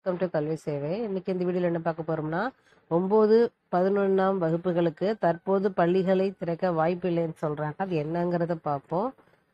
welcome to கல்வி சேவை இன்னைக்கு இந்த வீடியோல என்ன பார்க்க போறோம்னா ஒன்பது பதினொன்றாம் வகுப்புகளுக்கு தற்போது பள்ளிகளை திறக்க வாய்ப்பு இல்லைன்னு சொல்றாங்க அது என்னங்கிறத பார்ப்போம்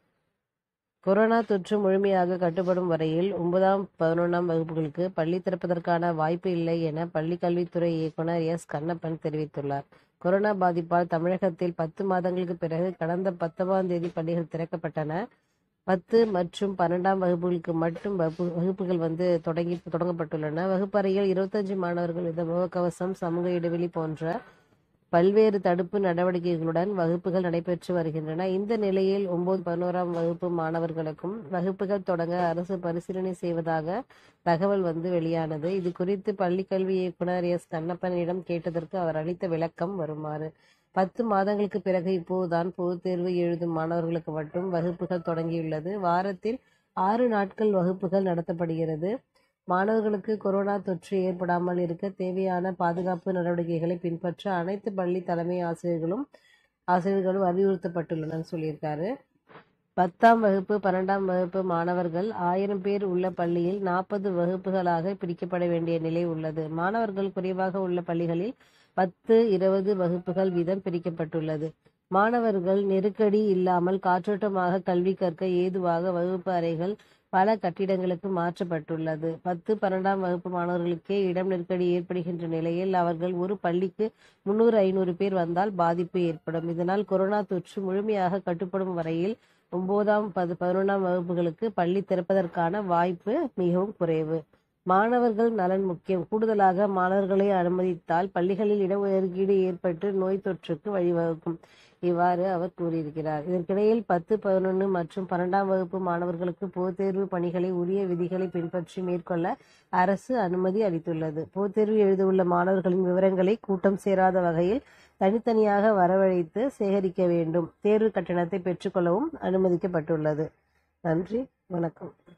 கொரோனா தொற்று முழுமையாக கட்டுப்படும் வரையில் ஒன்பதாம் பதினொன்றாம் வகுப்புகளுக்கு பள்ளி திறப்பதற்கான வாய்ப்பு இல்லை என பள்ளி கல்வித்துறை இயக்குனர் எஸ் கண்ணப்பன் தெரிவித்துள்ளார் கொரோனா பாதிப்பால் தமிழகத்தில் பத்து மாதங்களுக்கு பிறகு கடந்த பத்தொன்பதாம் தேதி பள்ளிகள் திறக்கப்பட்டன பத்து மற்றும் பன்னெண்டாம் வகுப்புகளுக்கு மட்டும் வகுப்பு வகுப்புகள் வந்து தொடங்கி தொடங்கப்பட்டுள்ளன வகுப்பறையில் இருபத்தஞ்சு மாணவர்கள் இந்த முகக்கவசம் சமூக இடைவெளி போன்ற பல்வேறு தடுப்பு நடவடிக்கைகளுடன் வகுப்புகள் நடைபெற்று வருகின்றன இந்த நிலையில் ஒன்பது பதினோராம் வகுப்பு மாணவர்களுக்கும் வகுப்புகள் தொடங்க அரசு பரிசீலனை செய்வதாக தகவல் வந்து வெளியானது இது குறித்து பள்ளிக்கல்வி இயக்குனர் எஸ் கண்ணப்பனிடம் கேட்டதற்கு அவர் அளித்த விளக்கம் வருமாறு பத்து மாதங்களுக்கு பிறகு இப்போதுதான் பொதுத் தேர்வு எழுதும் மாணவர்களுக்கு மட்டும் வகுப்புகள் தொடங்கியுள்ளது வாரத்தில் ஆறு நாட்கள் வகுப்புகள் நடத்தப்படுகிறது மாணவர்களுக்கு கொரோனா தொற்று ஏற்படாமல் இருக்க தேவையான பாதுகாப்பு நடவடிக்கைகளை பின்பற்ற அனைத்து பள்ளி தலைமை ஆசிரியர்களும் ஆசிரியர்களும் அறிவுறுத்தப்பட்டுள்ளனர் சொல்லியிருக்காரு பத்தாம் வகுப்பு பன்னெண்டாம் வகுப்பு மாணவர்கள் ஆயிரம் பேர் உள்ள பள்ளியில் நாற்பது வகுப்புகளாக பிரிக்கப்பட வேண்டிய நிலை உள்ளது மாணவர்கள் குறைவாக உள்ள பள்ளிகளில் பத்து இருபது வகுப்புகள் வீதம் பிரிக்கப்பட்டுள்ளது மாணவர்கள் நெருக்கடி இல்லாமல் காற்றோட்டமாக கல்வி கற்க ஏதுவாக வகுப்பு அறைகள் பல கட்டிடங்களுக்கு மாற்றப்பட்டுள்ளது பத்து பன்னெண்டாம் வகுப்பு மாணவர்களுக்கே இடம் நெருக்கடி ஏற்படுகின்ற நிலையில் அவர்கள் ஒரு பள்ளிக்கு முன்னூறு ஐநூறு பேர் வந்தால் பாதிப்பு ஏற்படும் இதனால் கொரோனா தொற்று முழுமையாக கட்டுப்படும் வரையில் ஒன்பதாம் பது பதினொன்றாம் வகுப்புகளுக்கு பள்ளி திறப்பதற்கான வாய்ப்பு மிகவும் குறைவு மாணவர்கள் நலன் முக்கியம் கூடுதலாக மாணவர்களை அனுமதித்தால் பள்ளிகளில் இடஒதுக்கீடு ஏற்பட்டு நோய் தொற்றுக்கு வழிவகுக்கும் இவ்வாறு அவர் கூறியிருக்கிறார் இதற்கிடையில் பத்து பதினொன்று மற்றும் பன்னெண்டாம் வகுப்பு மாணவர்களுக்கு பொதுத் தேர்வு பணிகளை உரிய விதிகளை பின்பற்றி மேற்கொள்ள அரசு அனுமதி அளித்துள்ளது பொதுத் தேர்வு எழுதவுள்ள மாணவர்களின் விவரங்களை கூட்டம் சேராத வகையில் தனித்தனியாக வரவழைத்து சேகரிக்க வேண்டும் தேர்வு கட்டணத்தை பெற்றுக்கொள்ளவும் அனுமதிக்கப்பட்டுள்ளது நன்றி வணக்கம்